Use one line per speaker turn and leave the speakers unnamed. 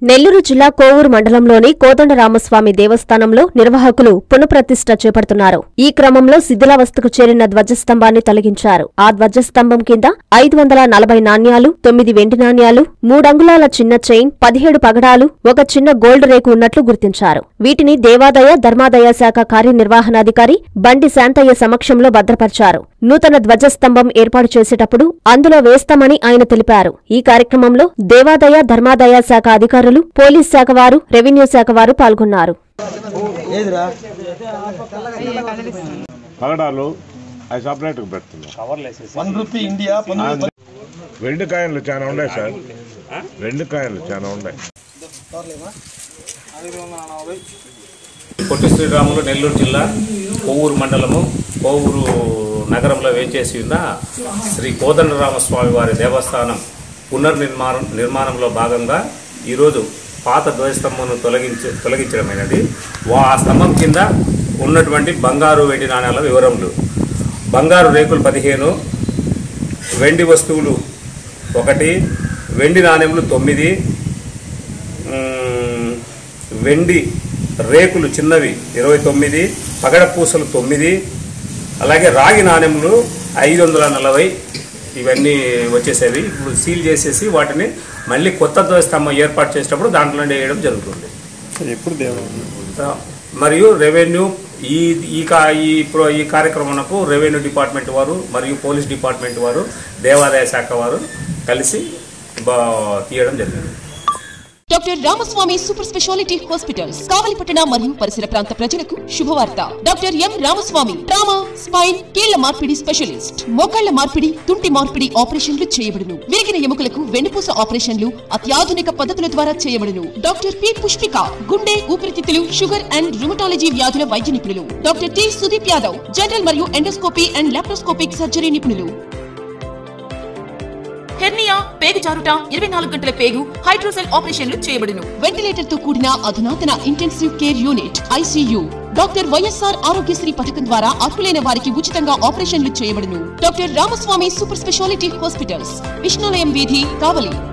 నెల్లూరు జిల్లా కోవూరు మండలంలోని కోదండరామస్వామి దేవస్థానంలో నిర్వాహకులు పునఃప్రతిష్ఠ చేపడుతున్నారు ఈ క్రమంలో శిథిలావస్థకు చేరిన ధ్వజస్తంభాన్ని తొలగించారు ఆ ధ్వజస్తంభం కింద ఐదు వందల నలభై నాణ్యాలు తొమ్మిది వెండి నాణ్యాలు మూడంగుళాల చిన్న చైన్ పదిహేడు పగడాలు ఒక చిన్న గోల్డ్ రేకు ఉన్నట్లు గుర్తించారు వీటిని దేవాదాయ ధర్మాదాయ శాఖ కార్యనిర్వహణాధికారి బండి శాంతయ్య సమక్షంలో భద్రపరిచారు నూతన ధ్వజస్తంభం ఏర్పాటు చేసేటప్పుడు అందులో వేస్తామని ఆయన తెలిపారు ఈ కార్యక్రమంలో దేవాదాయ ధర్మాదాయ శాఖ అధికారులు పోలీస్ శాఖ వారు రెవెన్యూ శాఖ వారు పాల్గొన్నారు
ఏదిరా
పగడాలు అవి సపరేట్గా పెడుతున్నాం
వన్ రూపీ ఇండియా పంతొమ్మిది
వెండి కాయలు చాలా ఉన్నాయి సార్ వెండి కాయలు చాలా ఉన్నాయి
పొట్టి శ్రీరాములు నెల్లూరు జిల్లా కోవూరు మండలము కోవూరు నగరంలో వేంచేసి ఉన్న శ్రీ కోదండరామస్వామి వారి దేవస్థానం పునర్నిర్మాణం నిర్మాణంలో భాగంగా ఈరోజు పాత ధ్వజస్తంభంను తొలగించి తొలగించడమైనది వా- ఆ స్తంభం కింద ఉన్నటువంటి బంగారు వెండి నాణ్యాల వివరములు బంగారు రేకులు పదిహేను వెండి వస్తువులు ఒకటి వెండి నాణ్యములు తొమ్మిది మ్మ్, వెండి రేకులు చిన్నవి ఇరవై తొమ్మిది పగడ పూసలు తొమ్మిది అలాగే రాగి నాణ్యములు ఐదు వందల నలభై ఇవన్నీ వచ్చేసేవి ఇప్పుడు సీల్ చేసేసి వాటిని మళ్ళీ కొత్త ధ్వజస్తంభం ఏర్పాటు చేసేటప్పుడు దాంట్లో వేయడం జరుగుతుంది
ఎప్పుడు దేవం
మరియు రెవెన్యూ ఈ ఈ కా ఈ ప్రో ఈ కార్యక్రమంకు రెవెన్యూ డిపార్ట్మెంట్ వారు మరియు పోలీస్ డిపార్ట్మెంట్ వారు దేవాదాయ శాఖ వారు కలిసి బా తీయడం జరిగింది
doctor Ramaswamy super speciality hospitals కావలిపట్టణ మరియు పరిసర ప్రాంత ప్రజలకు శుభవార్త doctor M Ramaswamy trauma spine కీళ్ల మార్పిడి స్పెషలిస్ట్ మోకాళ్ల మార్పిడి తుంటి మార్పిడి ఆపరేషన్లు చేయబడును విరిగిన ఎముకలకు వెన్నుపూస ఆపరేషన్లు అత్యాధునిక పద్ధతుల ద్వారా చేయబడును డాక్టర్ పి పుష్పిక గుండె ఊపిరితిత్తులు షుగర్ అండ్ రుమటాలజీ వ్యాధుల వైద్య నిపుణులు doctor T Sudeep Yadav general మరియు ఎండోస్కోపీ అండ్ లాప్రోస్కోపిక్ సర్జరీ నిపుణులు హెర్నియా పేగు జారుట ఇరవై నాలుగు గంటల పేగు హైడ్రోసెల్ ఆపరేషన్లు చేయబడును వెంటిలేటర్ తో కూడిన అధునాతన intensive care unit ICU doctor YSR Aarogyasri పథకం ద్వారా అర్హులైన వారికి ఉచితంగా ఆపరేషన్లు చేయబడును doctor Ramaswamy super speciality hospitals Vishnulayam వీధి కావలి